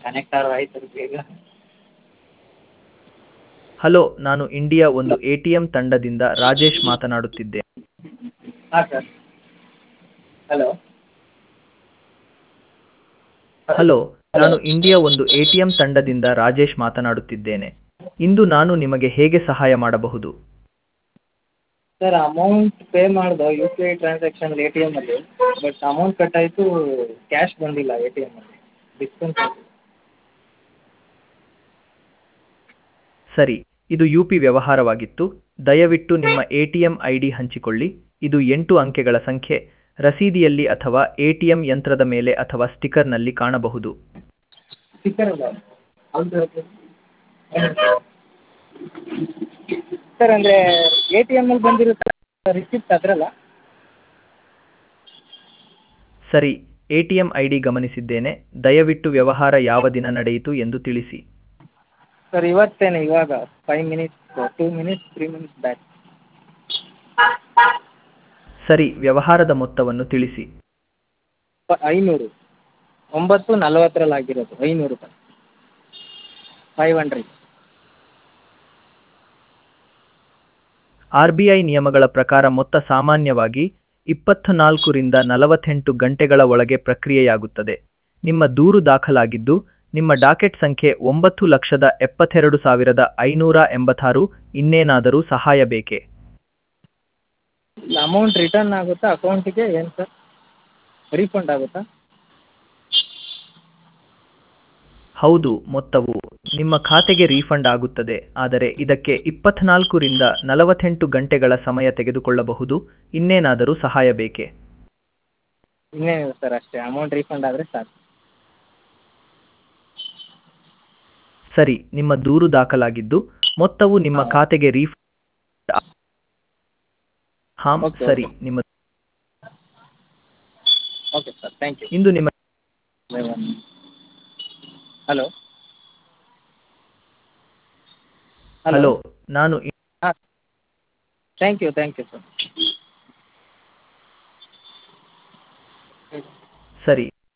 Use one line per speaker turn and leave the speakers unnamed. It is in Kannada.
ಕನೆಕ್ಟ್ ಆದ್ರೂ ಆಯ್ತು ಬೇಗ
ಹಲೋ ನಾನು ಇಂಡಿಯಾ ಒಂದು ಎ ಟಿ ಎಂ ತಂಡದಿಂದ ರಾಜೇಶ್ ಮಾತನಾಡುತ್ತಿದ್ದೆ
ಹಾಂ ಸರ್ ಹಲೋ
ಹಲೋ ನಾನು ಇಂಡಿಯಾ ಒಂದು ಎ ಟಿ ಎಂ ತಂಡದಿಂದ ರಾಜೇಶ್ ಮಾತನಾಡುತ್ತಿದ್ದೇನೆ ಇಂದು ನಾನು ನಿಮಗೆ ಹೇಗೆ ಸಹಾಯ ಮಾಡಬಹುದು
ಸರ್ ಅಮೌಂಟ್ ಪೇ ಮಾಡಿದೆ U P I transaction A T ಎಮ್ಮಲ್ಲಿ ಬಟ್ ಅಮೌಂಟ್ ಕಟ್ ಆಯಿತು ಕ್ಯಾಶ್ ಬಂದಿಲ್ಲ ಎ ಟಿ ಎಮ್ಮಲ್ಲಿ ಡಿಸ್ಕೌಂಟ್
ಸರಿ ಇದು ಯು ಪಿ ವ್ಯವಹಾರವಾಗಿತ್ತು ದಯವಿಟ್ಟು ನಿಮ್ಮ A T M I D ಹಂಚಿಕೊಳ್ಳಿ ಇದು ಎಂಟು ಅಂಕೆಗಳ ಸಂಖ್ಯೆ ರಸೀದಿಯಲ್ಲಿ ಅಥವಾ ಎ ಟಿ ಎಂ ಯಂತ್ರದ ಮೇಲೆ ಅಥವಾ ಸ್ಟಿಕ್ಕರ್ನಲ್ಲಿ ಕಾಣಬಹುದು
ಸ್ಟಿಕ್ಕರ್ ಅಲ್ಲ ಹೌದು ಸರ್ ಅಂದರೆ ಎ ಟಿ ಎಮ್ಮಲ್ಲಿ ಬಂದಿರುತ್ತೆ ರಿಸಿಪ್ಟ್ ಅದರಲ್ಲ
ಸರಿ A T M I D ಗಮನಿಸಿದ್ದೇನೆ ದಯವಿಟ್ಟು ವ್ಯವಹಾರ ಯಾವ ದಿನ ನಡೆಯಿತು ಎಂದು ತಿಳಿಸಿ
ಸರ್ ಇವತ್ತೇನೆ ಇವಾಗ five minutes two minutes three minutes back
ಸರಿ ವ್ಯವಹಾರದ ಮೊತ್ತವನ್ನು ತಿಳಿಸಿ
ಐನೂರು ಒಂಬತ್ತು ನಲವತ್ತರಲ್ಲಿ ಆಗಿರೋದು ಐನೂರು ರೂಪಾಯಿ five hundred
R B I ನಿಯಮಗಳ ಪ್ರಕಾರ ಮೊತ್ತ ಸಾಮಾನ್ಯವಾಗಿ ಇಪ್ಪತ್ನಾಲ್ಕರಿಂದ ನಲವತ್ತೆಂಟು ಗಂಟೆಗಳ ಒಳಗೆ ಪ್ರಕ್ರಿಯೆಯಾಗುತ್ತದೆ ನಿಮ್ಮ ದೂರು ದಾಖಲಾಗಿದ್ದು ನಿಮ್ಮ ಡಾಕೆಟ್ ಸಂಖ್ಯೆ ಒಂಬತ್ತು ಲಕ್ಷದ ಎಪ್ಪತ್ತೆರಡು ಸಾವಿರದ ಐನೂರ ಎಂಬತ್ತಾರು ಇನ್ನೇನಾದರೂ ಸಹಾಯ ಬೇಕೇ
ಅಮೌಂಟ್ ರಿಟರ್ನ್ ಆಗುತ್ತಾ ಅಕೌಂಟಿಗೆ ಏನು ಸರ್ ರೀಫಂಡ್ ಆಗುತ್ತಾ
ಹೌದು ಮೊತ್ತವು ನಿಮ್ಮ ಖಾತೆಗೆ ರೀಫಂಡ್ ಆಗುತ್ತದೆ ಆದರೆ ಇದಕ್ಕೆ ಇಪ್ಪತ್ನಾಲ್ಕರಿಂದ ನಲವತ್ತೆಂಟು ಗಂಟೆಗಳ ಸಮಯ ತೆಗೆದುಕೊಳ್ಳಬಹುದು ಇನ್ನೇನಾದರೂ ಸಹಾಯ ಬೇಕೇ
ಇನ್ನೇನಿಲ್ಲ ಸರ್ ಅಷ್ಟೇ ಅಮೌಂಟ್ ರೀಫಂಡ್ ಆದರೆ ಸಾಕು
ಸರಿ ನಿಮ್ಮ ದೂರು ದಾಖಲಾಗಿದ್ದು ಮೊತ್ತವು ನಿಮ್ಮ ಖಾತೆಗೆ ರೀಫಂಡ್ ಹಾಂ
Okay,
ಸರಿ
okay.
ನಿಮ್ಮ
ಓಕೆ ಸರ್ ಥ್ಯಾಂಕ್ ಯು
ಇಂದು ನಿಮ್ಮ
ಹಲೋ
ಹಲೋ ನಾನು ಇ-
ಹಾಂ thank you thank you sir
ಸರಿ